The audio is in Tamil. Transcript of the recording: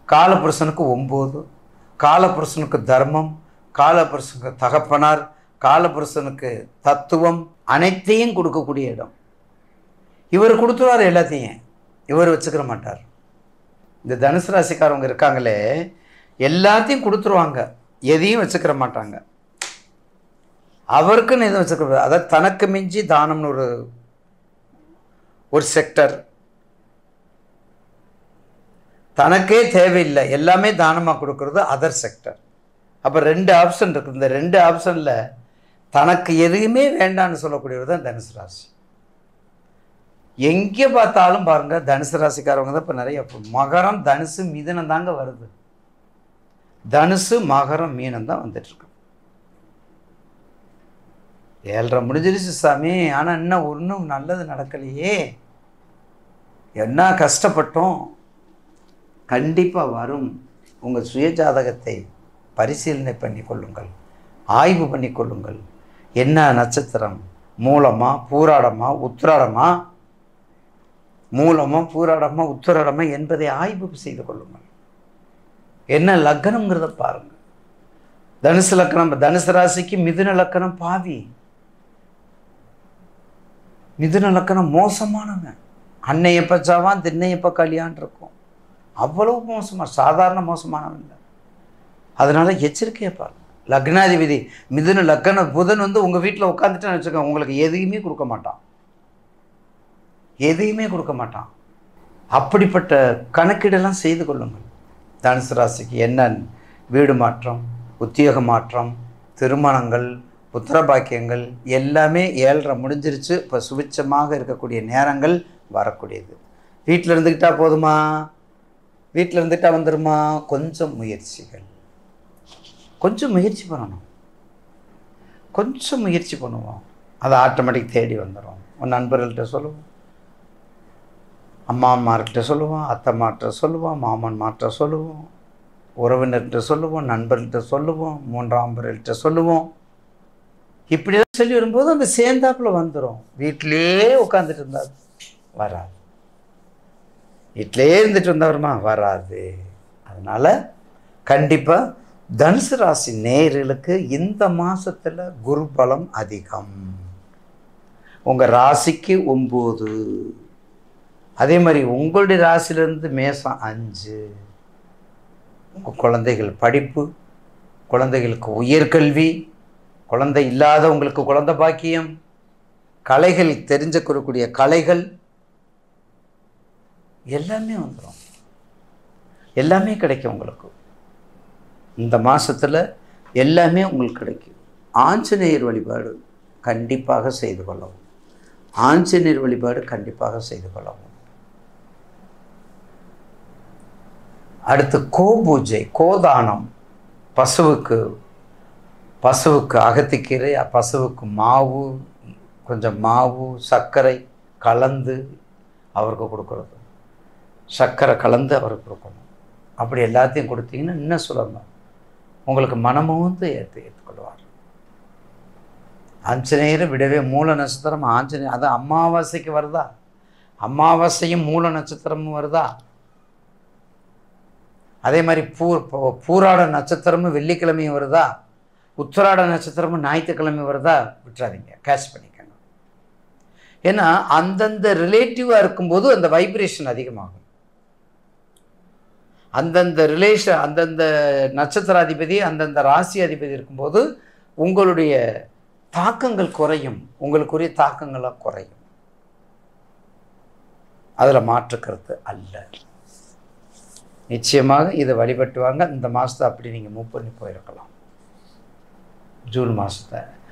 காலபுருஷனுக்கு ஒம்பது காலபுருஷனுக்கு தர்மம் காலபுருஷனுக்கு தகப்பனார் காலபுருஷனுக்கு தத்துவம் அனைத்தையும் கொடுக்கக்கூடிய இடம் இவர் கொடுத்துருவார் எல்லாத்தையும் இவர் வச்சுக்கிற மாட்டார் இந்த தனுசு ராசிக்காரவங்க இருக்காங்களே எல்லாத்தையும் கொடுத்துருவாங்க எதையும் வச்சுக்கிற மாட்டாங்க அவருக்குன்னு எதுவும் வச்சுக்க அதாவது தனக்கு மிஞ்சி தானம்னு ஒரு ஒரு செக்டர் தனக்கே தேவையில்லை எல்லாமே தானமாக கொடுக்கறது அதர் செக்டர் அப்போ ரெண்டு ஆப்ஷன் இருக்குது இந்த ரெண்டு ஆப்ஷனில் தனக்கு எதுவுமே வேண்டான்னு சொல்லக்கூடியவர் தான் தனுசு ராசி எங்கே பார்த்தாலும் பாருங்க தனுசு ராசிக்காரவங்க தான் இப்போ நிறைய இப்போ மகரம் தனுசு மிதுனம் தாங்க வருது தனுசு மகரம் மீனம் தான் வந்துட்டு இருக்கு ஏழரை முடிஞ்சிருச்சு சாமி ஆனால் இன்னும் ஒன்றும் நல்லது நடக்கலையே என்ன கஷ்டப்பட்டோம் கண்டிப்பாக வரும் உங்கள் சுய ஜாதகத்தை பரிசீலனை பண்ணி கொள்ளுங்கள் ஆய்வு பண்ணி கொள்ளுங்கள் என்ன நட்சத்திரம் மூலமா பூராடமா உத்திராடமா மூலமா பூராடமா உத்திராடமா என்பதை ஆய்வு செய்து கொள்ளுங்கள் என்ன லக்னம்ங்கிறத பாருங்க தனுசு லக்கணம் தனுசு ராசிக்கு மிதுன லக்கணம் பாவி மிதுன லக்கணம் மோசமானவன் அன்னையப்ப சாவான் திண்ணையப்ப கல்யாண் இருக்கும் அவ்வளவு மோசமா சாதாரண மோசமானவன் இல்லை அதனால எச்சரிக்கையாக பாருங்க லக்னாதிபதி மிதுன லக்கண புதன் வந்து உங்கள் வீட்டில் உட்காந்துட்டேன்னு வச்சுக்கோங்க உங்களுக்கு எதையுமே கொடுக்க மாட்டான் எதையுமே கொடுக்க மாட்டான் அப்படிப்பட்ட கணக்கீடெல்லாம் செய்து கொள்ளுங்கள் தனுசு ராசிக்கு என்ன வீடு மாற்றம் உத்தியோக மாற்றம் திருமணங்கள் புத்திரபாக்கியங்கள் எல்லாமே ஏழரை முடிஞ்சிருச்சு இப்போ சுபிச்சமாக இருக்கக்கூடிய நேரங்கள் வரக்கூடியது வீட்டில் இருந்துக்கிட்டா போதுமா வீட்டில் இருந்துக்கிட்டா வந்துருமா கொஞ்சம் முயற்சிகள் கொஞ்சம் முயற்சி பண்ணணும் கொஞ்சம் முயற்சி பண்ணுவோம் அது ஆட்டோமேட்டிக் தேடி வந்துடும் உன் நண்பர்கள்ட்ட சொல்லுவோம் அம்மாமார்கிட்ட சொல்லுவோம் அத்தைமார்கிட்ட சொல்லுவோம் மாமன் மாற்ற சொல்லுவோம் உறவினர்கிட்ட சொல்லுவோம் நண்பர்கள்ட்ட சொல்லுவோம் மூன்றாம் பேர்கிட்ட சொல்லுவோம் இப்படியெல்லாம் சொல்லி வரும்போது அந்த சேர்ந்தாப்புல வந்துடும் வீட்டிலேயே உட்காந்துட்டு இருந்தா வராது வீட்டிலேயே இருந்துட்டு வந்தவருமா வராது அதனால கண்டிப்பாக தனுசு ராசி நேயர்களுக்கு இந்த மாசத்துல குரு பலம் அதிகம் உங்க ராசிக்கு ஒம்பது அதே மாதிரி உங்களுடைய ராசியிலேருந்து மேசம் அஞ்சு உங்கள் குழந்தைகள் படிப்பு குழந்தைகளுக்கு உயர்கல்வி குழந்தை இல்லாதவங்களுக்கு குழந்தை பாக்கியம் கலைகள் தெரிஞ்சுக்கக்கூடிய கலைகள் எல்லாமே வந்துடும் எல்லாமே கிடைக்கும் உங்களுக்கு இந்த மாசத்துல எல்லாமே உங்களுக்கு கிடைக்கும் ஆஞ்சநேயர் வழிபாடு கண்டிப்பாக செய்து கொள்ளவும் ஆஞ்சநேயர் வழிபாடு கண்டிப்பாக செய்து கொள்ளவும் அடுத்து கோ பூஜை கோதானம் பசுவுக்கு பசுவுக்கு அகத்திக்கீரை பசுவுக்கு மாவு கொஞ்சம் மாவு சர்க்கரை கலந்து அவருக்கு கொடுக்குறது சர்க்கரை கலந்து அவருக்கு கொடுக்கணும் அப்படி எல்லாத்தையும் கொடுத்தீங்கன்னா இன்னும் சுலபம் உங்களுக்கு மனமும் வந்து ஏற்று ஏற்றுக்கொள்வார் ஆஞ்சநேயரை விடவே மூல நட்சத்திரம் ஆஞ்சநேயர் அது அமாவாசைக்கு வருதா அமாவாசையும் மூல நட்சத்திரமும் வருதா அதே மாதிரி பூ பூ- பூராட நட்சத்திரமும் வெள்ளிக்கிழமையும் வருதா உத்திராட நட்சத்திரமும் ஞாயிற்றுக்கிழமை வருதா விட்டுறாதீங்க கேஷ் பண்ணிக்கங்க ஏன்னா அந்தந்த ரிலேட்டிவாக இருக்கும்போது அந்த வைப்ரேஷன் அதிகமாகும் அந்தந்த ரிலேஷன் அந்தந்த நட்சத்திராதிபதி அந்தந்த ராசி அதிபதி இருக்கும்போது உங்களுடைய தாக்கங்கள் குறையும் உங்களுக்குரிய தாக்கங்களாக குறையும் அதில் மாற்றுக்கிறது அல்ல நிச்சயமாக இதை வழிபட்டு வாங்க இந்த மாதத்தை அப்படி நீங்கள் மூவ் பண்ணி போயிருக்கலாம் ஜூன் மாதத்தை